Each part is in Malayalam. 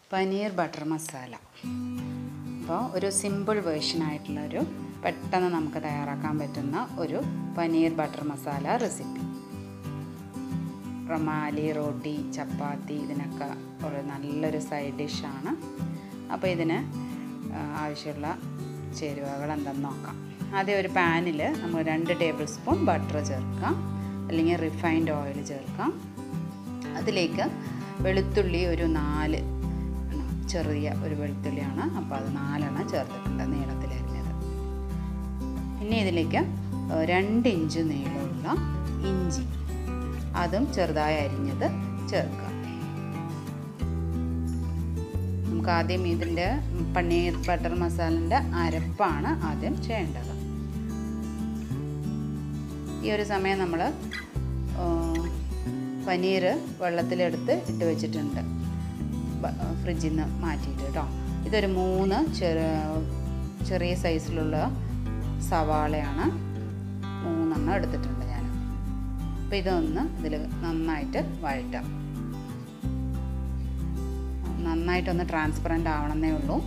പനീർ ബട്ടർ മസാല അപ്പോൾ ഒരു സിമ്പിൾ വേർഷനായിട്ടുള്ള ഒരു പെട്ടെന്ന് നമുക്ക് തയ്യാറാക്കാൻ പറ്റുന്ന ഒരു പനീർ ബട്ടർ മസാല റെസിപ്പി റൊമാലി റോട്ടി ചപ്പാത്തി ഇതിനൊക്കെ ഒരു നല്ലൊരു സൈഡ് ഡിഷാണ് അപ്പോൾ ഇതിന് ആ, ആവശ്യമുള്ള ചേരുവകൾ എന്തെന്ന് നോക്കാം ആദ്യം ഒരു പാനിൽ നമ്മൾ രണ്ട് ടേബിൾ സ്പൂൺ ബട്ടർ ചേർക്കാം അല്ലെങ്കിൽ റിഫൈൻഡ് ഓയിൽ ചേർക്കാം അതിലേക്ക് വെളുത്തുള്ളി ഒരു നാല് എണ്ണം ചെറിയ ഒരു വെളുത്തുള്ളിയാണ് അപ്പോൾ അത് നാലെണ്ണം ചേർത്തിട്ടുണ്ട് നീളത്തിലരിഞ്ഞത് പിന്നെ ഇതിലേക്ക് ഏഹ്, രണ്ട് ഇഞ്ച് നീളമുള്ള ഇഞ്ചി അതും ചെറുതായി അരിഞ്ഞത് ചേർക്കാം നമുക്ക് ആദ്യം ഇതിൻ്റെ പനീർ ബട്ടർ മസാലൻ്റെ അരപ്പാണ് ആദ്യം ചെയ്യേണ്ടത് ഈ ഒരു സമയം നമ്മൾ പനീർ വെള്ളത്തിലെടുത്ത് ഇട്ട് വെച്ചിട്ടുണ്ട് ബ- ഫ്രിഡ്ജിൽ നിന്ന് മാറ്റിയിട്ട് കേട്ടോ ഇതൊരു മൂന്ന് ചെറിയ ചെറിയ സൈസിലുള്ള സവാളയാണ് മൂന്നെണ്ണം എടുത്തിട്ടുണ്ട് ഞാൻ അപ്പോൾ ഇതൊന്ന് ഇതിൽ നന്നായിട്ട് വഴറ്റാം നന്നായിട്ടൊന്ന് ട്രാൻസ്പെറൻ്റ് ആവണമെന്നേ ഉള്ളൂ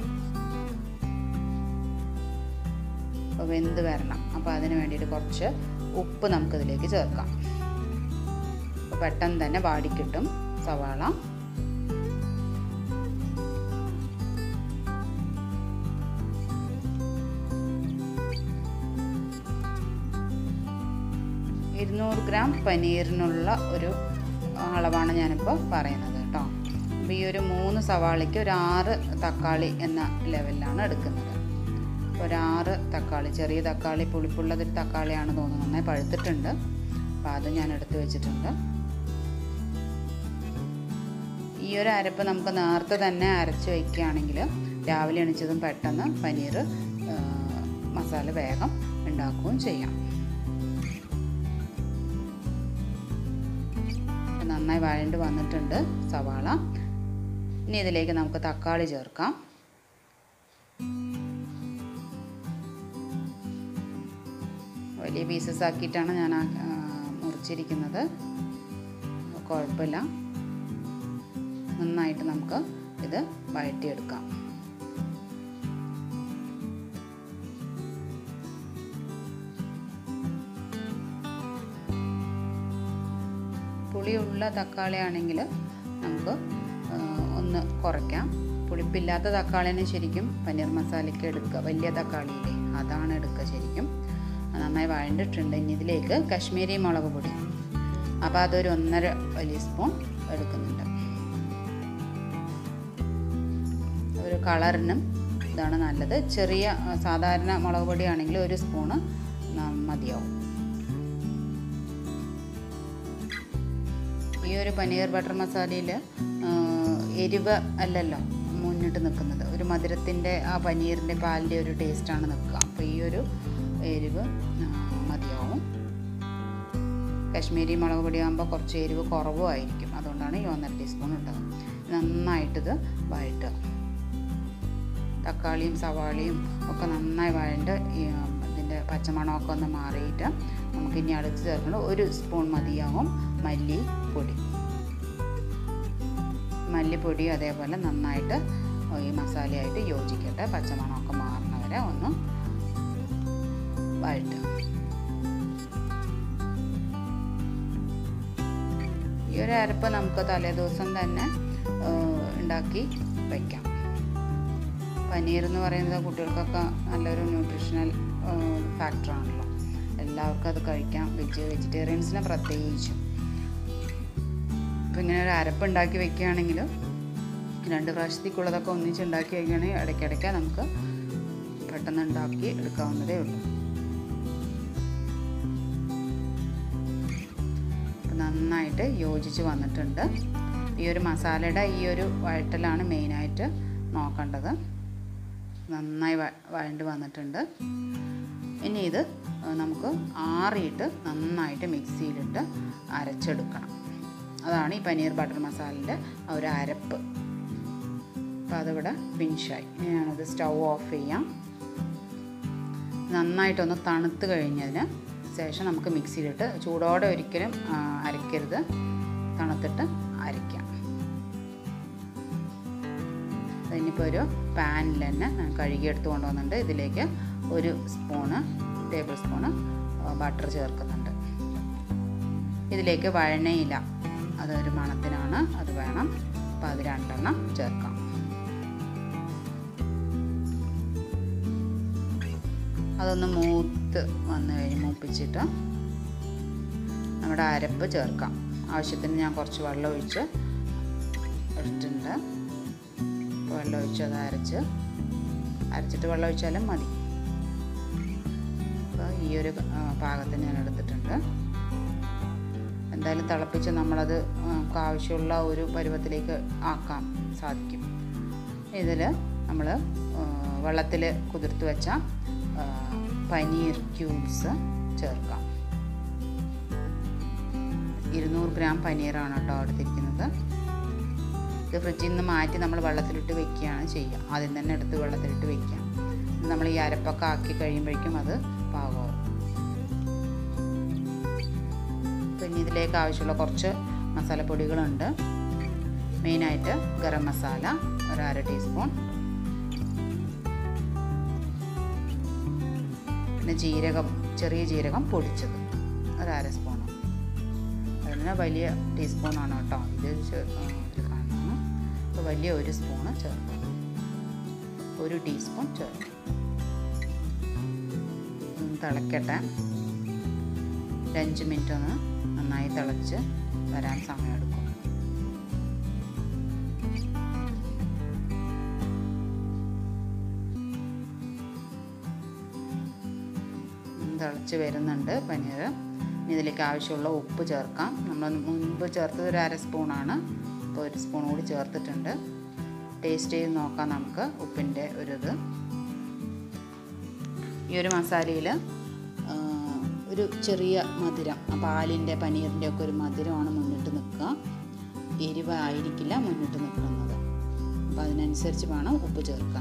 അപ്പോൾ വെന്ത് വരണം അപ്പോൾ അതിന് വേണ്ടിയിട്ട് കുറച്ച് ഉപ്പ് നമുക്കിതിലേക്ക് ചേർക്കാം അപ്പോൾ പെട്ടെന്ന് തന്നെ വാടിക്കിട്ടും സവാള ഇരുന്നൂറ് ഗ്രാം പനീറിനുള്ള ഒരു അളവാണ് ഞാനിപ്പോൾ പറയുന്നത് കേട്ടോ അപ്പോൾ ഈ ഒരു മൂന്ന് സവാളയ്ക്ക് ഒരു ആറ് തക്കാളി എന്ന ലെവലിലാണ് എടുക്കുന്നത് ഒരു ആറ് തക്കാളി ചെറിയ തക്കാളി പുളിപ്പുള്ളതൊരു തക്കാളിയാണ് തോന്നുന്നത് നന്നായി പഴുത്തിട്ടുണ്ട് അപ്പോൾ അത് ഞാൻ എടുത്ത് വെച്ചിട്ടുണ്ട് ഈ ഒരു അരപ്പ് നമുക്ക് നേരത്തെ തന്നെ അരച്ച് വയ്ക്കുകയാണെങ്കിൽ രാവിലെ എണിച്ചതും പെട്ടെന്ന് പനീർ ആ, മസാല വേഗം ഉണ്ടാക്കുകയും ചെയ്യാം ഇപ്പം നന്നായി വഴണ്ട് വന്നിട്ടുണ്ട് സവാള ഇനി ഇതിലേക്ക് നമുക്ക് തക്കാളി ചേർക്കാം വലിയ പീസസ് ആക്കിയിട്ടാണ് ഞാൻ ആ, ആ, മുറിച്ചിരിക്കുന്നത് കുഴപ്പമില്ല നന്നായിട്ട് നമുക്ക് ഇത് വഴറ്റിയെടുക്കാം പുളിയുള്ള തക്കാളി ആണെങ്കിൽ നമുക്ക് ആ, ഒന്ന് കുറയ്ക്കാം പുളിപ്പില്ലാത്ത തക്കാളിനെ ശരിക്കും പനീർ മസാലയ്ക്ക് എടുക്കുക വലിയ തക്കാളിയില്ലേ അതാണ് എടുക്കുക ശരിക്കും അത് നന്നായി വഴണ്ടിട്ടുണ്ട് ഇനി ഇതിലേക്ക് കശ്മീരി മുളക് പൊടി അപ്പോൾ അതൊരു ഒന്നര വലിയ സ്പൂൺ എടുക്കുന്നുണ്ട് ഒരു കളറിനും ഇതാണ് നല്ലത് ചെറിയ ആ, സാധാരണ മുളക് പൊടിയാണെങ്കിൽ ഒരു സ്പൂണ് ന- മതിയാവും ഈ ഒരു പനീർ ബട്ടർ മസാലയിൽ എരിവ് അല്ലല്ലോ മുന്നിട്ട് നിൽക്കുന്നത് ഒരു മധുരത്തിൻ്റെ ആ പനീറിൻ്റെ പാലിൻ്റെ ഒരു ടേസ്റ്റാണ് നിൽക്കുക അപ്പോൾ ഈ ഒരു എരിവ് ആ, മതിയാവും കശ്മീരി മുളക് പൊടിയാകുമ്പോൾ കുറച്ച് എരിവ് കുറവുമായിരിക്കും അതുകൊണ്ടാണ് ഈ ഒന്നര ടീസ്പൂൺ ഇട്ടത് നന്നായിട്ടിത് വഴറ്റുക തക്കാളിയും സവാളയും ഒക്കെ നന്നായി വഴണ്ട് ഈ ഇതിൻ്റെ പച്ചമണമൊക്കെ ഒന്ന് മാറിയിട്ട് നമുക്ക് ഇനി അടുത്ത് ചേർക്കുന്നത് ഒരു സ്പൂൺ മതിയാവും മല്ലിപ്പൊടി മല്ലിപ്പൊടി അതേപോലെ നന്നായിട്ട് ഈ മസാലയായിട്ട് യോജിക്കട്ടെ പച്ചമണമൊക്കെ മാറുന്നവരെ ഒന്ന് വഴറ്റുക ഈ ഒരു അരപ്പ് നമുക്ക് തലേദിവസം തന്നെ ആ, ഉണ്ടാക്കി വയ്ക്കാം പനീർ എന്ന് പറയുന്നത് കുട്ടികൾക്കൊക്കെ നല്ലൊരു ന്യൂട്രീഷണൽ ഫാക്ടറാണല്ലോ എല്ലാവർക്കും അത് കഴിക്കാം വെജ് വെജിറ്റേറിയൻസിനെ പ്രത്യേകിച്ചും അപ്പോൾ ഇങ്ങനെ ഒരു അരപ്പ് ഉണ്ടാക്കി വെക്കുകയാണെങ്കിൽ രണ്ട് പ്രാവശ്യത്തേക്കുള്ളതൊക്കെ ഒന്നിച്ച് ഉണ്ടാക്കി വയ്ക്കുകയാണെങ്കിൽ ഇടയ്ക്കിടയ്ക്ക് നമുക്ക് പെട്ടെന്ന് ഉണ്ടാക്കി എടുക്കാവുന്നതേ ഉള്ളൂ അപ്പോൾ നന്നായിട്ട് യോജിച്ച് വന്നിട്ടുണ്ട് ഈ ഒരു മസാലയുടെ ഈ ഒരു വഴറ്റലാണ് മെയിനായിട്ട് നോക്കേണ്ടത് നന്നായി വ വഴണ്ട് വന്നിട്ടുണ്ട് ഇനി ഇത് നമുക്ക് ആറിയിട്ട് നന്നായിട്ട് മിക്സിയിലിട്ട് അരച്ചെടുക്കണം അതാണ് ഈ പനീർ ബട്ടർ മസാലൻ്റെ ആ ഒരു അരപ്പ് അപ്പോൾ അതിവിടെ ഫിനിഷായി ഇനി ഞാനത് സ്റ്റൗ ഓഫ് ചെയ്യാം നന്നായിട്ടൊന്ന് തണുത്ത് കഴിഞ്ഞതിന് ശേഷം നമുക്ക് മിക്സിയിലിട്ട് ചൂടോടെ ഒരിക്കലും ആ, അരയ്ക്കരുത് തണുത്തിട്ട് അരയ്ക്കാം അതിനിപ്പോൾ ഒരു പാനിൽ തന്നെ ഞാൻ കഴുകിയെടുത്ത് കൊണ്ടുവന്നിട്ടുണ്ട് ഇതിലേക്ക് ഒരു സ്പൂണ് ടേബിൾ സ്പൂണ് ബട്ടർ ചേർക്കുന്നുണ്ട് ഇതിലേക്ക് വഴനയില അതൊരു മണത്തിനാണ് അത് വേണം അപ്പോൾ അത് രണ്ടെണ്ണം ചേർക്കാം അതൊന്ന് മൂത്ത് വന്നു കഴിഞ്ഞ് മൂപ്പിച്ചിട്ട് നമ്മുടെ അരപ്പ് ചേർക്കാം ആവശ്യത്തിന് ഞാൻ കുറച്ച് വെള്ളം ഒഴിച്ച് ഇട്ടിട്ടുണ്ട് വെള്ളം ഒഴിച്ച് അത് അരച്ച് അരച്ചിട്ട് വെള്ളം ഒഴിച്ചാലും മതി അപ്പോൾ ഈ ഒരു ആ, പാകത്തിന് ഞാൻ എടുത്തിട്ടുണ്ട് എന്തായാലും തിളപ്പിച്ച് നമ്മളത് നമുക്ക് ആവശ്യമുള്ള ഒരു പരുവത്തിലേക്ക് ആക്കാൻ സാധിക്കും ഇതിൽ നമ്മൾ വെള്ളത്തിൽ കുതിർത്ത് വെച്ച ആ, പനീർ ക്യൂബ്സ് ചേർക്കാം ഇരുന്നൂറ് ഗ്രാം പനീറാണ് കേട്ടോ എടുത്തിരിക്കുന്നത് ഇത് ഫ്രിഡ്ജിൽ നിന്ന് മാറ്റി നമ്മൾ വെള്ളത്തിലിട്ട് വെക്കുകയാണ് ചെയ്യുക ആദ്യം തന്നെ എടുത്ത് വെള്ളത്തിലിട്ട് വെക്കാം നമ്മൾ ഈ അരപ്പൊക്കെ ആക്കി കഴിയുമ്പോഴേക്കും അത് പാകമാവും പിന്നെ ഇതിലേക്ക് ആവശ്യമുള്ള കുറച്ച് മസാലപ്പൊടികളുണ്ട് മെയിനായിട്ട് ഗരം മസാല ഒരു അര ടീസ്പൂൺ പിന്നെ ജീരകം ചെറിയ ജീരകം പൊടിച്ചത് ഒരു അര സ്പൂൺ അതിന് വലിയ ടീസ്പൂണാണ് കേട്ടോ ഇത് ചെ- ആ, ഇതിൽ കാണുന്നതാണ് അപ്പോൾ വലിയ ഒരു സ്പൂണ് ചേർക്കും ഒരു ടീസ്പൂൺ ചേർക്കും ഒന്ന് തിളക്കട്ടെ ഒരു അഞ്ച് മിനിറ്റ് ഒന്ന് നന്നായി തിളച്ച് വരാൻ സമയമെടുക്കും ഉം, തിളച്ച് വരുന്നുണ്ട് പനീർ ഇനി ഇതിലേക്ക് ആവശ്യമുള്ള ഉപ്പ് ചേർക്കാം നമ്മൾ മുൻപ് ചേർത്തത് ഒരു അര സ്പൂണാണ് ഇപ്പോൾ ഒരു സ്പൂൺ കൂടി ചേർത്തിട്ടുണ്ട് ടേസ്റ്റ് ചെയ്ത് നോക്കാം നമുക്ക് ഉപ്പിൻ്റെ ഒരു ഇത് ഈ ഒരു മസാലയിൽ ഒരു ചെറിയ മധുരം ആ പാലിൻ്റെ പനീറിൻ്റെ ഒക്കെ ഒരു മധുരമാണ് മുന്നിട്ട് നിൽക്കുക എരിവ് ആയിരിക്കില്ല മുന്നിട്ട് നിൽക്കുന്നത് അപ്പോൾ അതിനനുസരിച്ച് വേണം ഉപ്പ് ചേർക്കാൻ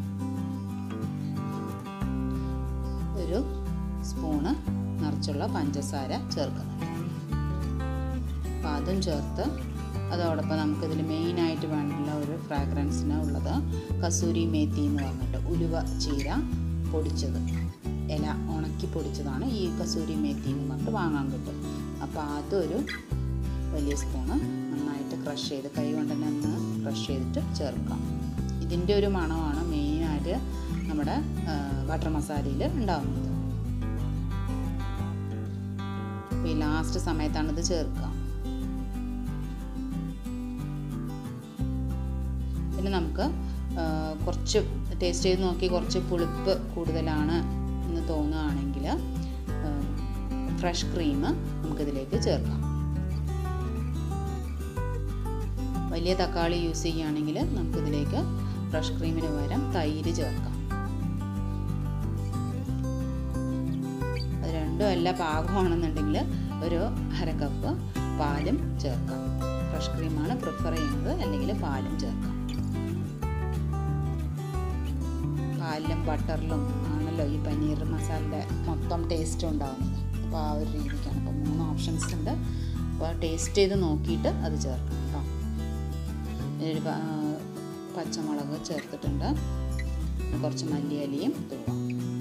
ഒരു സ്പൂണ് നിറച്ചുള്ള പഞ്ചസാര ചേർക്കുന്നുണ്ട് അപ്പോൾ അതും ചേർത്ത് അതോടൊപ്പം നമുക്കിതിൽ മെയിനായിട്ട് വേണ്ടിയുള്ള ഒരു ഫ്രാഗ്രൻസിന് ഉള്ളത് കസൂരി മേത്തി എന്ന് പറഞ്ഞിട്ട് ഉലുവ ചീര പൊടിച്ചത് ഇല ഉണക്കി പൊടിച്ചതാണ് ഈ കസൂരി മേത്തി എന്ന് പറഞ്ഞിട്ട് വാങ്ങാൻ കിട്ടും അപ്പോൾ അതൊരു വലിയ സ്പൂണ് നന്നായിട്ട് ക്രഷ് ചെയ്ത് കൈ കൊണ്ട് തന്നെ ഒന്ന് ക്രഷ് ചെയ്തിട്ട് ചേർക്കാം ഇതിൻ്റെ ഒരു മണമാണ് മെയിനായിട്ട് നമ്മുടെ ബട്ടർ മസാലയിൽ ഉണ്ടാകുന്നത് അപ്പോൾ ഈ ലാസ്റ്റ് സമയത്താണ് ഇത് ചേർക്കുക പിന്നെ നമുക്ക് ആ, കുറച്ച് ടേസ്റ്റ് ചെയ്ത് നോക്കി കുറച്ച് പുളിപ്പ് കൂടുതലാണ് എന്ന് തോന്നുകയാണെങ്കിൽ ഫ്രഷ് ക്രീം നമുക്കിതിലേക്ക് ചേർക്കാം വലിയ തക്കാളി യൂസ് ചെയ്യുകയാണെങ്കിൽ നമുക്കിതിലേക്ക് ഫ്രഷ് ക്രീമിന് പകരം തൈര് ചേർക്കാം അത് രണ്ടും അല്ല പാകമാണെന്നുണ്ടെങ്കിൽ ഒരു അര കപ്പ് പാലും ചേർക്കാം ഫ്രഷ് ക്രീമാണ് പ്രിഫർ ചെയ്യുന്നത് അല്ലെങ്കിൽ പാലും ചേർക്കാം പാലിലും ബട്ടറിലും ആണല്ലോ ഈ പനീർ മസാലയുടെ മൊത്തം ടേസ്റ്റ് ഉണ്ടാകുന്നത് അപ്പോൾ ആ ഒരു രീതിക്കാണ് അപ്പോൾ മൂന്ന് ഓപ്ഷൻസ് ഉണ്ട് അപ്പോൾ ടേസ്റ്റ് ചെയ്ത് നോക്കിയിട്ട് അത് ചേർക്കണം കേട്ടോ ഒരു പ- ആ, പച്ചമുളക് ചേർത്തിട്ടുണ്ട് പിന്നെ കുറച്ച് മല്ലിയലിയും തൂവാം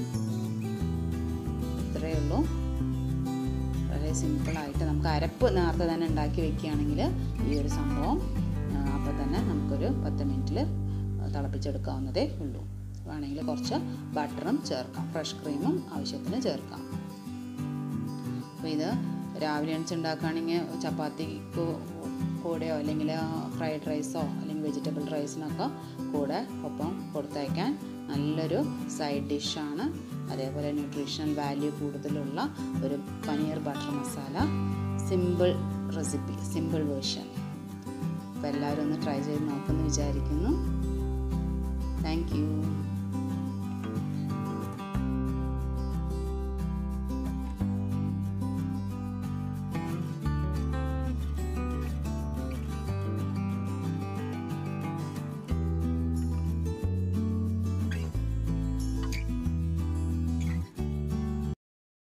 ഇത്രയേ ഉള്ളൂ വളരെ സിമ്പിളായിട്ട് നമുക്ക് അരപ്പ് നേരത്തെ തന്നെ ഉണ്ടാക്കി വെക്കുകയാണെങ്കിൽ ഈ ഒരു സംഭവം അപ്പോൾ തന്നെ നമുക്കൊരു പത്ത് മിനിറ്റിൽ തിളപ്പിച്ചെടുക്കാവുന്നതേ ഉള്ളൂ വേണമെങ്കിൽ കുറച്ച് ബട്ടറും ചേർക്കാം ഫ്രഷ് ക്രീമും ആവശ്യത്തിന് ചേർക്കാം അപ്പോൾ ഇത് രാവിലെ എണിച്ച് ഉണ്ടാക്കുകയാണെങ്കിൽ ചപ്പാത്തിക്ക് കൂടെയോ അല്ലെങ്കിൽ ഫ്രൈഡ് റൈസോ അല്ലെങ്കിൽ വെജിറ്റബിൾ റൈസിനൊക്കെ കൂടെ ഒപ്പം കൊടുത്തയക്കാൻ നല്ലൊരു സൈഡ് ഡിഷാണ് അതേപോലെ ന്യൂട്രീഷണൽ വാല്യൂ കൂടുതലുള്ള ഒരു paneer butter masala simple recipe simple version അപ്പോൾ എല്ലാവരും ഒന്ന് ട്രൈ ചെയ്ത് നോക്കുമെന്ന് വിചാരിക്കുന്നു താങ്ക് യു